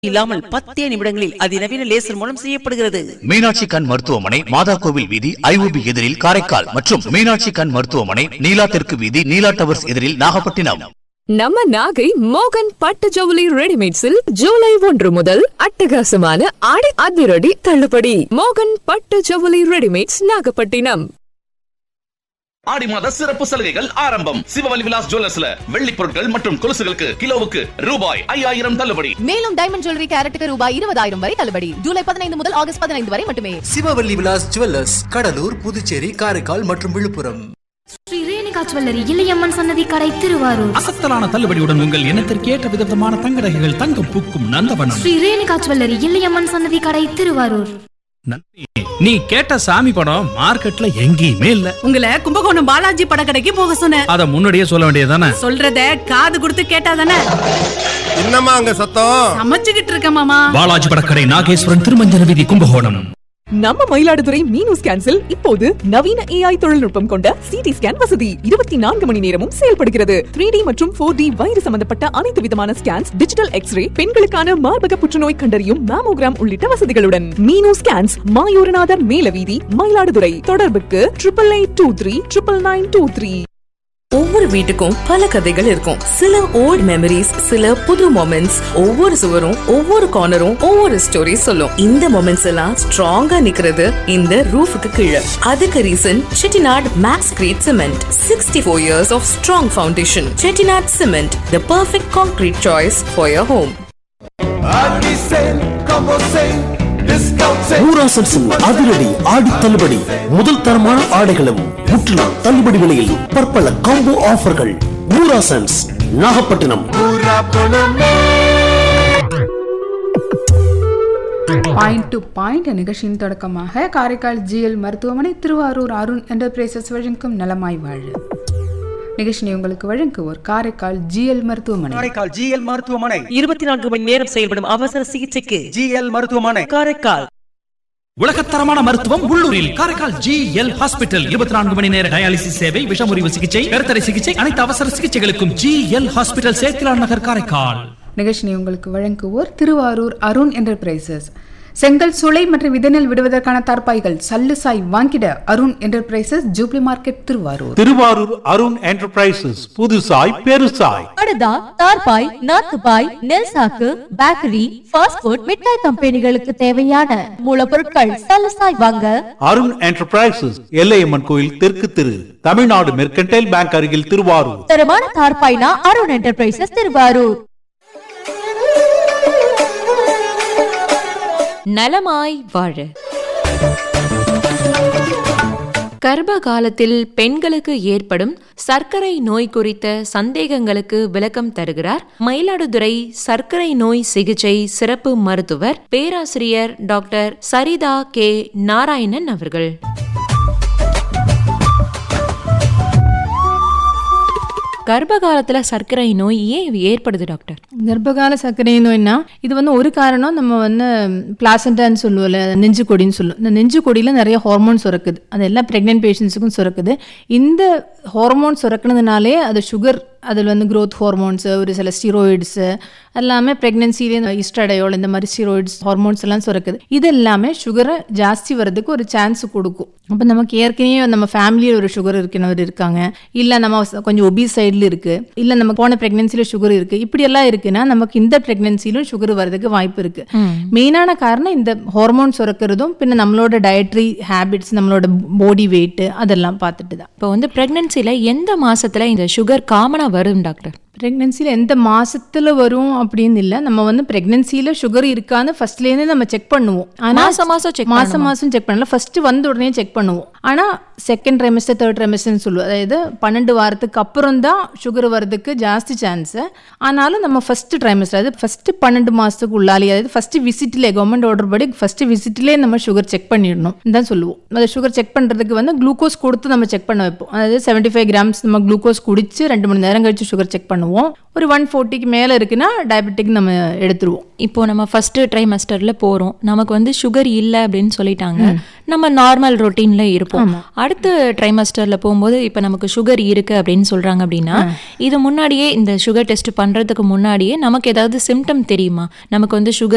இல்லாமல் பத்தே நிமிடங்களில் அதிநவீன லேசர் மூலம் செய்யப்படுகிறது மீனாட்சி கண் மருத்துவமனை மாதா கோவில் வீதி ஐஓபி எதிரில் காரைக்கால் மற்றும் மீனாட்சி கண் மருத்துவமனை நீலா தெற்கு வீதி நீலா டவர்ஸ் எதிரில் நாகப்பட்டினம் நம்ம நாகை மோகன் பட்டு ஜவுளி ரெடிமேட்ஸில் ஜூலை ஒன்று முதல் அட்டகாசமான ஆடை அதிரடி தள்ளுபடி மோகன் பட்டு ஜவுளி ரெடிமேட்ஸ் நாகப்பட்டினம் ஆடி மாத சிறப்பு சலுகைகள் ஆரம்பம் சிவவலி விலாஸ் ஜுவல்லர்ஸ்ல வெள்ளி பொருட்கள் மற்றும் கொலுசுகளுக்கு கிலோவுக்கு ரூபாய் ஐயாயிரம் தள்ளுபடி மேலும் டைமண்ட் ஜுவல்லரி கேரட்டுக்கு ரூபாய் இருபதாயிரம் வரை தள்ளுபடி ஜூலை பதினைந்து முதல் ஆகஸ்ட் பதினைந்து வரை மட்டுமே சிவவல்லி விலாஸ் ஜுவல்லர்ஸ் கடலூர் புதுச்சேரி காரைக்கால் மற்றும் விழுப்புரம் ஸ்ரீ ரேணுகா ஜுவல்லரி இளையம்மன் சன்னதி கடை திருவாரூர் அசத்தலான தள்ளுபடியுடன் உங்கள் எண்ணத்திற்கு ஏற்ற விதமான தங்க நகைகள் தங்கம் பூக்கும் நந்தவனம் ஸ்ரீ ரேணுகா ஜுவல்லரி இளையம்மன் சன்னதி கடை திருவாரூர் நன்றி. நீ கேட்ட சாமி படம் மார்க்கெட்ல எங்கேயுமே இல்ல உங்களை கும்பகோணம் பாலாஜி படக்கடைக்கு போக சொன்னேன் அத முன்னாடியே சொல்ல வேண்டியதானே சொல்றத காது கொடுத்து கேட்டாதானே என்னம்மா அங்க சத்தம் சமைச்சுக்கிட்டு இருக்க மாமா பாலாஜி படக்கடை நாகேஸ்வரன் திருமஞ்சன வீதி கும்பகோணம் நம்ம மயிலாடுதுறை மீனு ஸ்கேன்ஸில் இப்போது நவீன ஏஐ தொழில்நுட்பம் கொண்ட சிடி ஸ்கேன் வசதி இருபத்தி நான்கு மணி நேரமும் செயல்படுகிறது த்ரீ டி மற்றும் ஃபோர் டி வயிறு சம்பந்தப்பட்ட அனைத்து விதமான ஸ்கேன்ஸ் டிஜிட்டல் எக்ஸ்ரே பெண்களுக்கான மார்பக புற்றுநோய் கண்டறியும் மேமோகிராம் உள்ளிட்ட வசதிகளுடன் மீனு ஸ்கேன்ஸ் மாயூரநாதர் மேலவீதி மயிலாடுதுறை தொடர்புக்கு triple eight two three triple nine two three ஒவ்வொரு வீட்டுக்கும் பல கதைகள் இருக்கும் சில ஓல்ட் மெமரிஸ் சில புது மொமெண்ட்ஸ் ஒவ்வொரு சுவரும் ஒவ்வொரு கார்னரும் ஒவ்வொரு ஸ்டோரி சொல்லும் இந்த மொமெண்ட்ஸ் எல்லாம் ஸ்ட்ராங்கா நிக்கிறது இந்த ரூஃபுக்கு கீழே அதுக்கு reason Chettinad max great cement sixty four years of strong foundation Chettinad cement the perfect concrete choice for your home ஊராசன்ஸின் அதிரடி ஆடி தள்ளுபடி முதல் தரமான ஆடைகளும் முற்றிலும் தள்ளுபடி விலையில் பற்பல காம்போ ஆஃபர்கள் ஊராசன்ஸ் நாகப்பட்டினம் பாயிண்ட் டு பாயிண்ட் நிகழ்ச்சியின் தொடக்கமாக காரைக்கால் ஜிஎல் மருத்துவமனை திருவாரூர் அருண் என்டர்பிரைசஸ் வழங்கும் நலமாய் வாழு நிகழ்ச்சியை உங்களுக்கு வழங்குவோர் காரைக்கால் ஜிஎல் மருத்துவமனை காரைக்கால் ஜிஎல் மருத்துவமனை இருபத்தி நான்கு மணி நேரம் செயல்படும் அவசர சிகிச்சைக்கு ஜிஎல் மருத்துவமனை காரைக்கால் உலகத்தரமான மருத்துவம் உள்ளூரில் காரைக்கால் ஜி எல் ஹாஸ்பிட்டல் இருபத்தி நான்கு மணி நேர டயாலிசிஸ் சேவை விஷமுறிவு சிகிச்சை கருத்தடை சிகிச்சை அனைத்து அவசர சிகிச்சைகளுக்கும் ஜி எல் ஹாஸ்பிட்டல் சேத்திலான் நகர் காரைக்கால் நிகழ்ச்சியை உங்களுக்கு வழங்குவோர் திருவாரூர் அருண் என்டர்பிரைசஸ் செங்கல் சூளை மற்றும் விதநெல் விடுவதற்கான தார்பாய்கள் சல்லுசாய் வாங்கிட Arun enterprises jubilee market Thiruvarur Thiruvarur Arun enterprises புதுசாய் பெருசாய் படுதா தார்பாய் நாத்துபாய் நெல் சாக்கு பேக்கரி ஃபாஸ்ட் ஃபுட் மிட்டாய் கம்பெனிகளுக்கு தேவையான மூலப்பொருட்கள் சலசாய் வாங்க அருண் என்டர்பிரைசஸ் எல்லையம்மன் கோயில் தெற்கு திரு தமிழ்நாடு மெர்கன்டைல் பேங்க் அருகில் திருவாரூர் தரமான தார்பாய்னா அருண் என்டர்பிரைசஸ் திருவாரூர் நலமாய் வாழ கர்ப்ப காலத்தில் பெண்களுக்கு ஏற்படும் சர்க்கரை நோய் குறித்த சந்தேகங்களுக்கு விளக்கம் தருகிறார் மயிலாடுதுறை சர்க்கரை நோய் சிகிச்சை சிறப்பு மருத்துவர் பேராசிரியர் டாக்டர் சரிதா கே நாராயணன் அவர்கள் கர்ப்ப காலத்துல சர்க்கரை நோய் ஏன் ஏற்படுது டாக்டர் கர்ப்பகால சர்க்கரை நோய்னா இது வந்து ஒரு காரணம் நம்ம வந்து பிளாசண்டான்னு சொல்லுவோம்ல நெஞ்சு கொடின்னு சொல்லுவோம் இந்த நெஞ்சு கொடியில் நிறைய ஹார்மோன் சுரக்குது அது எல்லா ப்ரெக்னென்ட் பேஷண்ட்ஸுக்கும் சுரக்குது இந்த ஹார்மோன் சுரக்குனதுனாலே அது சுகர் அதில் வந்து growth ஹார்மோன்ஸு ஒரு சில ஸ்டீரோயிட்ஸு எல்லாமே ப்ரெக்னென்சிலே இஸ்டடையோல் இந்த மாதிரி ஸ்டீரோயிட்ஸ் ஹார்மோன்ஸ் எல்லாம் சுரக்குது இது எல்லாமே சுகரை ஜாஸ்தி வர்றதுக்கு ஒரு சான்ஸ் கொடுக்கும் அப்போ நமக்கு ஏற்கனவே நம்ம ஃபேமிலியில் ஒரு சுகர் இருக்கிறவர் இருக்காங்க இல்லை நம்ம கொஞ்சம் ஒபீஸ் சைடில் இருக்குது இல்லை நம்ம போன ப்ரெக்னென்சியில் சுகர் இருக்குது இப்படி எல்லாம் இருக்குன்னா நமக்கு இந்த ப்ரெக்னென்சிலும் சுகர் வர்றதுக்கு வாய்ப்பு இருக்குது மெயினான காரணம் இந்த ஹார்மோன் சுரக்கிறதும் பின்ன நம்மளோட டயட்ரி ஹேபிட்ஸ் நம்மளோட பாடி வெயிட் அதெல்லாம் பார்த்துட்டு தான் இப்போ வந்து பிரெக்னன்சில எந்த மாசத்துல இந்த சுகர் காமனா வரும் டாக்டர் ப்ரெக்னென்சியில் எந்த மாசத்துல வரும் அப்படின்னு இல்லை நம்ம வந்து ப்ரெக்னென்சியில் சுகர் இருக்கான்னு ஃபர்ஸ்ட்லேருந்தே நம்ம செக் பண்ணுவோம் ஆனா மாசம் மாசம் check மாசம் பண்ணணுமா? மாசம் செக் பண்ணல ஃபர்ஸ்ட் வந்த உடனே செக் பண்ணுவோம் ஆனா செகண்ட் ட்ரைமஸ்டர் தேர்ட் ட்ரைமஸ்டர்னு சொல்லுவோம் அதாவது பன்னெண்டு வாரத்துக்கு அப்புறம் தான் சுகர் வரதுக்கு ஜாஸ்தி சான்ஸ் ஆனாலும் நம்ம ஃபர்ஸ்ட் ட்ரைமஸ்டர் அதாவது ஃபர்ஸ்ட் பன்னெண்டு மாசத்துக்கு உள்ளாலே அதாவது ஃபர்ஸ்ட் விசிட்லேயே கவர்மெண்ட் ஆர்டர் படி ஃபர்ஸ்ட் விசிட்லேயே நம்ம சுகர் செக் பண்ணிடணும் தான் சொல்லுவோம் அந்த சுகர் செக் பண்றதுக்கு வந்து குளுக்கோஸ் கொடுத்து நம்ம செக் பண்ண வைப்போம் அதாவது செவன்டி ஃபைவ் கிராம்ஸ் நம்ம குளுக்கோஸ் குடிச்சு ரெண்டு மணி நேரம் கழிச்சு சுகர் செக் பண்ணுவோம் ஒரு ஒன் ஃபோர்ட்டிக்கு மேலே இருக்குன்னா டயபெட்டிக் நம்ம எடுத்துருவோம் இப்போ நம்ம ஃபர்ஸ்ட் ட்ரைமஸ்டர்ல போறோம் நமக்கு வந்து சுகர் இல்லை அப்படின்னு சொல்லிட்டாங்க நம்ம நார்மல் ரொட்டீன்ல இருப்போம் அடுத்த ட்ரைமஸ்டர்ல போகும்போது இப்போ நமக்கு சுகர் இருக்கு அப்படின்னு சொல்றாங்க அப்படின்னா இது முன்னாடியே இந்த சுகர் டெஸ்ட் பண்றதுக்கு முன்னாடியே நமக்கு ஏதாவது சிம்டம் தெரியுமா நமக்கு வந்து சுகர்